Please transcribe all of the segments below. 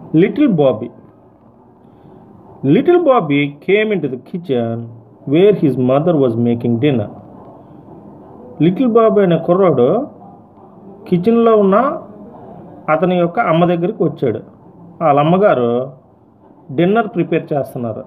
little Bobby little Bobby came into the kitchen where his mother was making dinner little Bobby అనే కుర్రాడు కిచెన్లో ఉన్న అతని యొక్క అమ్మ దగ్గరికి వచ్చాడు వాళ్ళ అమ్మగారు డిన్నర్ ప్రిపేర్ చేస్తున్నారు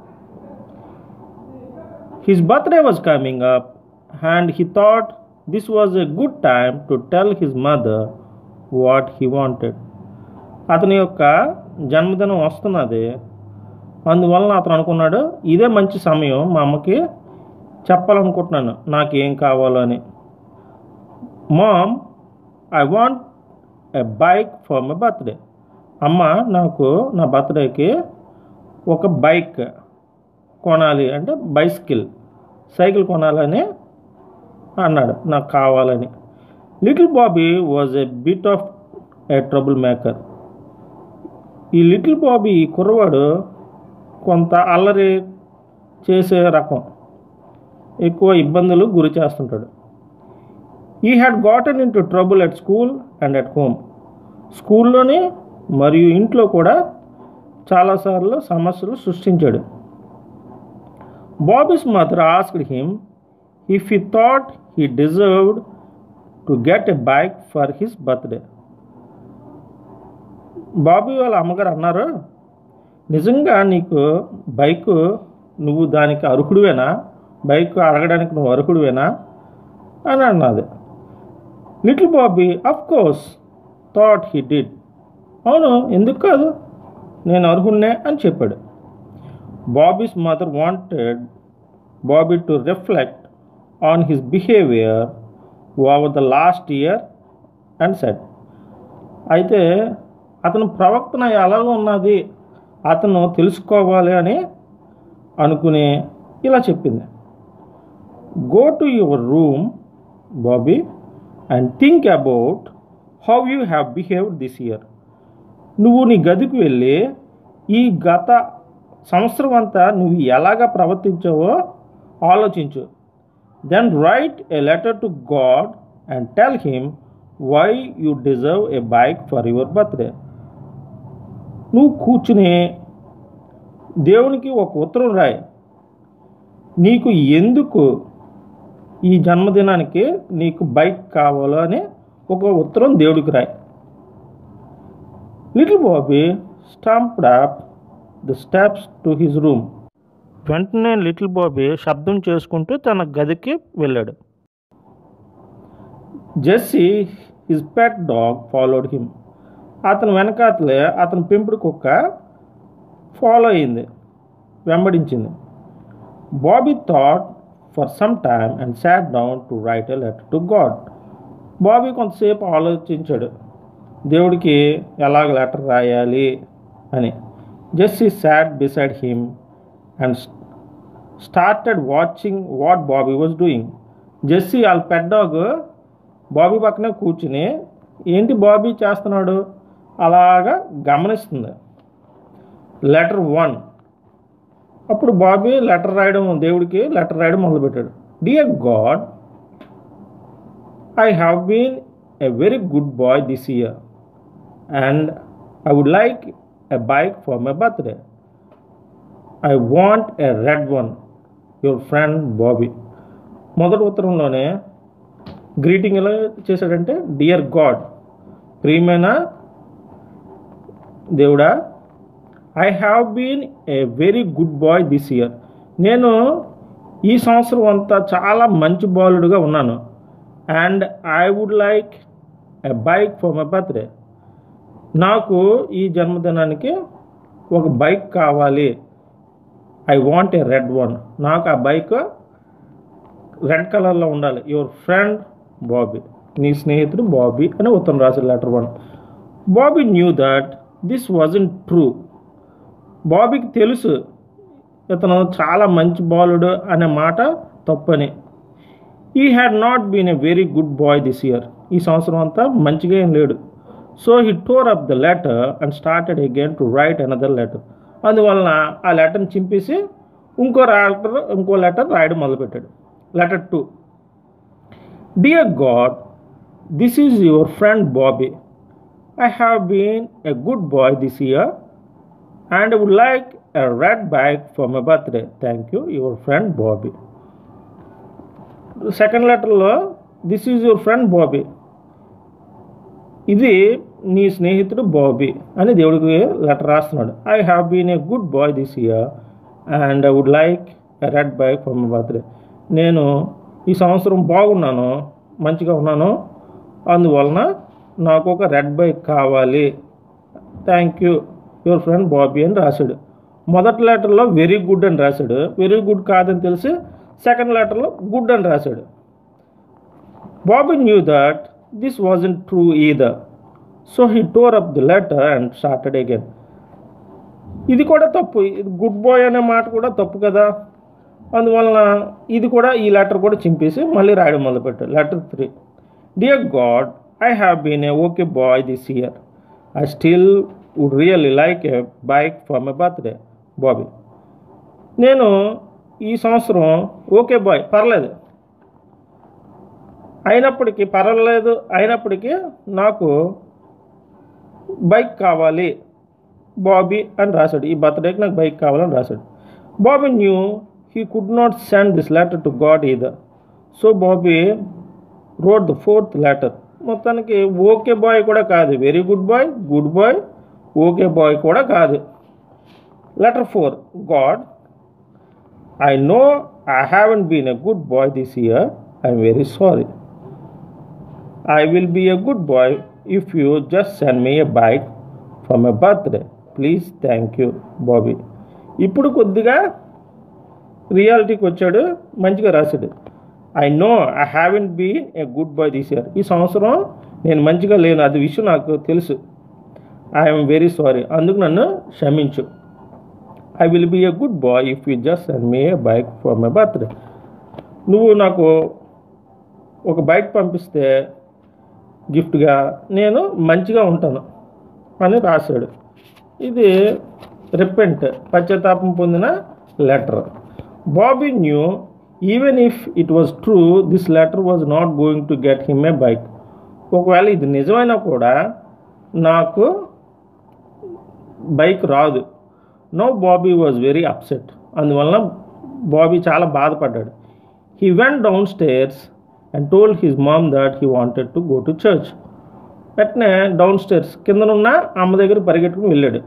his birthday was coming up and he thought this was a good time to tell his mother what he wanted అతని యొక్క జన్మదినం వస్తున్నది అందువలన అతను అనుకున్నాడు ఇదే మంచి సమయం మా అమ్మకి చెప్పాలనుకుంటున్నాను నాకు ఏం కావాలో అని mom I want a bike for my birthday అమ్మ నాకు నా బర్త్డేకి ఒక బైక్ కొనాలి అంటే బైసికిల్ సైకిల్ కొనాలని అన్నాడు నాకు కావాలని little Bobby was a bit of a trouble maker ఈ లిటిల్ బాబీ ఈ కుర్రవాడు కొంత అల్లరి చేసే రకం ఎక్కువ ఇబ్బందులు గురి చేస్తుంటాడు he had gotten into trouble at school and at home స్కూల్లోనే మరియు ఇంట్లో కూడా చాలాసార్లు సమస్యలు సృష్టించాడు Bobby's mother asked him if he thought he deserved to get a bike for his birthday Bobby వాళ్ళ అమ్మగారు అన్నారు నిజంగా నీకు బైక్ నువ్వు దానికి అర్హుడివేనా బైక్ అడగడానికి నువ్వు అర్హుడివేనా అని అన్నది little Bobby of course thought he did అవును ఎందుకు కాదు నేను అర్హుడినే అని చెప్పాడు Bobby's mother wanted Bobby to reflect on his behaviour over the last year and said అయితే అతను ప్రవర్తన ఎలాగ ఉన్నది అతను తెలుసుకోవాలి అని అనుకుని ఇలా చెప్పింది go to your room Bobby and think about how you have behaved this year నువ్వు నీ గదికి వెళ్ళి ఈ గత సంవత్సరం అంతా నువ్వు ఎలాగ ప్రవర్తించావో ఆలోచించు then write a letter to God and tell him why you deserve a bike for your birthday నువ్వు కూర్చుని దేవునికి ఒక ఉత్తరం రాయి నీకు ఎందుకు ఈ జన్మదినానికి నీకు బైక్ కావాలో అని ఒక ఉత్తరం దేవుడికి రాయి little Bobby stamped up the steps to his room వెంటనే లిటిల్ బాబీ శబ్దం చేసుకుంటూ తన గదికి వెళ్ళాడు Jessie his pet dog followed him అతను వెనకాతలే అతని పెంపుడు కుక్క ఫాలో అయింది వెంబడించింది Bobby thought for some time and sat down to write a letter to God Bobby కొంతసేపు ఆలోచించాడు దేవుడికి ఎలాగ లెటర్ రాయాలి అని Jessie sat beside him and started watching what Bobby was doing Jessie వాళ్ళ పెట్ డాగ్ బాబీ పక్కనే కూర్చుని ఏంటి బాబీ చేస్తున్నాడు అలాగా గమనిస్తుంది లెటర్ వన్ అప్పుడు బాబీ లెటర్ రాయడం దేవుడికి లెటర్ రాయడం మొదలుపెట్టాడు dear god I have been a very good boy this year and I would like a bike for my birthday I want a red one your friend Bobby మొదటి ఉత్తరంలోనే greeting ఎలా చేశాడంటే dear god ప్రియమైన దేవుడా I have been a very good boy this year నేను ఈ సంవత్సరం అంతా చాలా మంచి బాలుడుగా ఉన్నాను and I would like a bike for my birthday నాకు ఈ జన్మదినానికి ఒక బైక్ కావాలి I want a red one నాకు ఆ బైక్ రెడ్ కలర్లో ఉండాలి యువర్ ఫ్రెండ్ బాబీ నీ స్నేహితుడు బాబీ అని ఉత్తరం రాశారు letter one Bobby knew that this wasn't true బాబీకి తెలుసు ఇతను చాలా మంచి బాలుడు అనే మాట తప్పని he had not been a very good boy this year ఈ సంవత్సరం అంతా మంచిగా ఏం లేడు so he tore up the letter and started again to write another letter అందువలన ఆ లెటర్ని చింపేసి ఇంకో లెటర్ ఇంకో లెటర్ రాయడం మొదలుపెట్టాడు letter two dear god this is your friend Bobby I have been a good boy this year and would like a red bike for my birthday thank you your friend Bobby second లెటర్లో this is your friend Bobby ఇది నీ స్నేహితుడు బాబీ అని దేవుడికి letter రాస్తున్నాడు I have been a good boy this year and I would like a red bike for my birthday నేను ఈ సంవత్సరం బాగున్నాను మంచిగా ఉన్నాను అందువలన నాకు ఒక రెడ్ బైక్ కావాలి thank you your friend Bobby అని రాశాడు మొదటి లెటర్లో వెరీ గుడ్ అని రాశాడు వెరీ గుడ్ కాదని తెలిసి సెకండ్ లెటర్లో గుడ్ అని రాశాడు Bobby knew that this wasn't true either so he tore up the letter and started again ఇది కూడా తప్పు ఇది గుడ్ బాయ్ అనే మాట కూడా తప్పు కదా అందువలన ఇది కూడా ఈ లెటర్ కూడా చింపేసి మళ్ళీ రాయడం మొదలుపెట్టాడు letter three dear god I have been a okay boy this year I still would really like a bike for my birthday Bobby నేను ఈ సంవత్సరం ఓకే బాయ్ పర్లేదు అయినప్పటికీ పర్వాలేదు అయినప్పటికీ నాకు బైక్ కావాలి బాబీ అని రాశాడు ఈ బర్త్డేకి నాకు బైక్ కావాలని రాశాడు Bobby knew he could not send this letter to god either so Bobby wrote the fourth letter మొత్తానికి ఓకే బాయ్ కూడా కాదు very good boy good boy okay boy కూడా కాదు letter four god I know I haven't been a good boy this year I'm very sorry I will be a good boy if you just send me a bike for my birthday please thank you Bobby ఇప్పుడు కొద్దిగా రియాలిటీకి వచ్చాడు మంచిగా రాశాడు I know I haven't been a good boy this year ఈ సంవత్సరం నేను మంచిగా లేను అది విషయం నాకు తెలుసు ఐఎమ్ వెరీ సారీ అందుకు నన్ను క్షమించు I will be a good boy if you just send me a bike for my birthday నువ్వు నాకు ఒక బైక్ పంపిస్తే గిఫ్ట్గా నేను మంచిగా ఉంటాను అని రాశాడు ఇది రిపెంట్ పశ్చాత్తాపం పొందిన letter Bobby knew even if it was true this letter was not going to get him a bike ఒకవేళ ఇది నిజమైనా కూడా నాకు బైక్ రాదు no Bobby was very upset అందువలన బాబీ చాలా బాధపడ్డాడు he went downstairs and told his mom that he wanted to go to church వెంటనే డౌన్ స్టేర్స్ కిందనున్న అమ్మ దగ్గర పరిగెట్టుకుని వెళ్ళాడు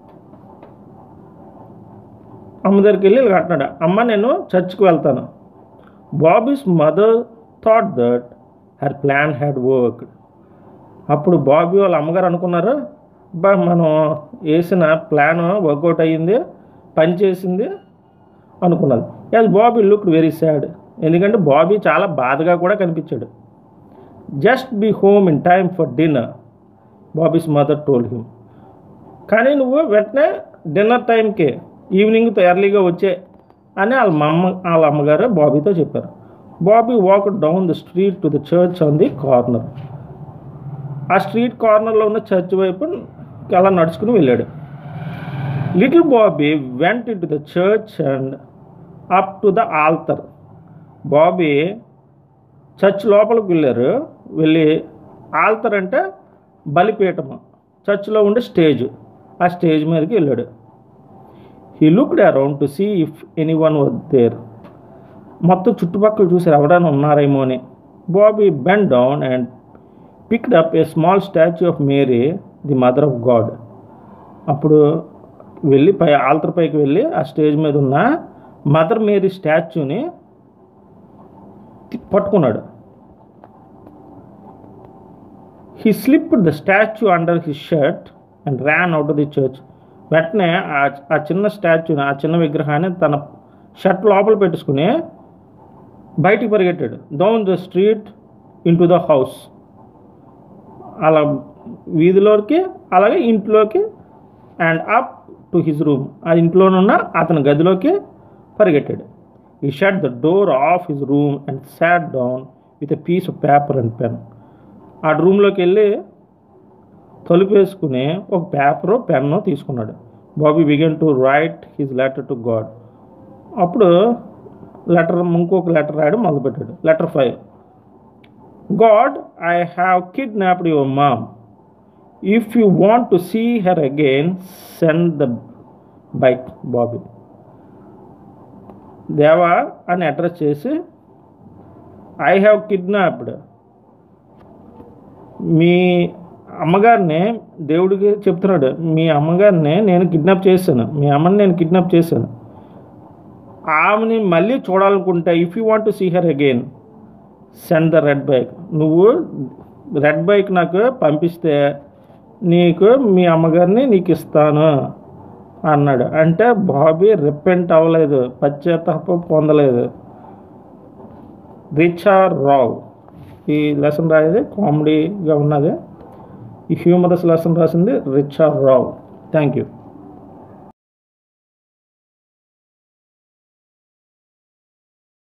అమ్మ దగ్గరికి వెళ్ళి ఇలా అంటున్నాడు అమ్మ నేను చర్చ్కి వెళ్తాను Bobby's mother thought that her plan had work అప్పుడు బాబీ వాళ్ళ అమ్మగారు అనుకున్నారు బా మనం వేసిన ప్లాన్ వర్కౌట్ అయ్యింది పని చేసింది అనుకున్నది as Bobby look very sad ఎందుకంటే బాబీ చాలా బాధగా కూడా కనిపించాడు just be home in time for dinner Bobby's mother told him కానీ నువ్వు వెంటనే డిన్నర్ టైంకి ఈవినింగ్ ఎర్లీగా వచ్చే అని వాళ్ళ మమ్మ వాళ్ళ అమ్మగారు బాబీతో చెప్పారు Bobby walk down the street to the church on the corner ఆ స్ట్రీట్ కార్నర్లో ఉన్న చర్చ్ వైపు అలా నడుచుకుని వెళ్ళాడు little Bobby went into the church and up to the altar Bobby church లోపలికి వెళ్ళారు వెళ్ళి ఆల్తర్ అంటే బలిపీఠము చర్చ్లో ఉండే స్టేజ్ ఆ స్టేజ్ మీదకి వెళ్ళాడు he looked around to see if anyone were there మొత్తం చుట్టుపక్కల చూసి ఎవరైనా ఉన్నారేమో అని Bobby bend down and picked up a small statue of Mary the mother of god అప్పుడు వెళ్ళి పై ఆల్తర్ పైకి వెళ్ళి ఆ స్టేజ్ మీద ఉన్న మదర్ మేరీ స్టాచ్యూని తి- పట్టుకున్నాడు he slipped the statue under his shirt and ran out of the church వెంటనే ఆ ఆ చిన్న స్టాచ్యూని ఆ చిన్న విగ్రహాన్ని తన షర్ట్ లోపల పెట్టుకుని బయటికి పరిగెట్టాడు down the street into the house అలా వీధిలోకి అలాగే ఇంట్లోకి and up to his room ఆ ఇంట్లోనున్న అతని గదిలోకి పరిగెట్టాడు he shut the door of his room and sat down with a piece of paper and pen ఆ రూమ్లోకి వెళ్ళి తలుపు వేసుకుని ఒక పేపరు పెన్ను తీసుకున్నాడు Bobby began to write his letter to god అప్పుడు లెటర్ ఇంకొక లెటర్ రాయడం మొదలుపెట్టాడు letter five god I have kidnapped your mom if you want to see her again send the bike Bobby దేవా అని address చేసి I have kidnapped మీ అమ్మగారిని దేవుడికి చెప్తున్నాడు మీ అమ్మగారిని నేను కిడ్నాప్ చేశాను మీ అమ్మని నేను కిడ్నాప్ చేశాను ఆమెని మళ్ళీ చూడాలనుకుంటే if you want to see her again send the red bike నువ్వు రెడ్ బైక్ నాకు పంపిస్తే నీకు మీ అమ్మగారిని నీకు ఇస్తాను అన్నాడు అంటే బాబీ రిపెంట్ అవ్వలేదు పశ్చాత్తాపం పొందలేదు రిచార్ రావ్ ఈ లెసన్ రాయేది కామెడీగా ఉన్నది ఈ హ్యూమరస్ లెసన్ రాసింది రిచార్ రావ్ థ్యాంక్ యూ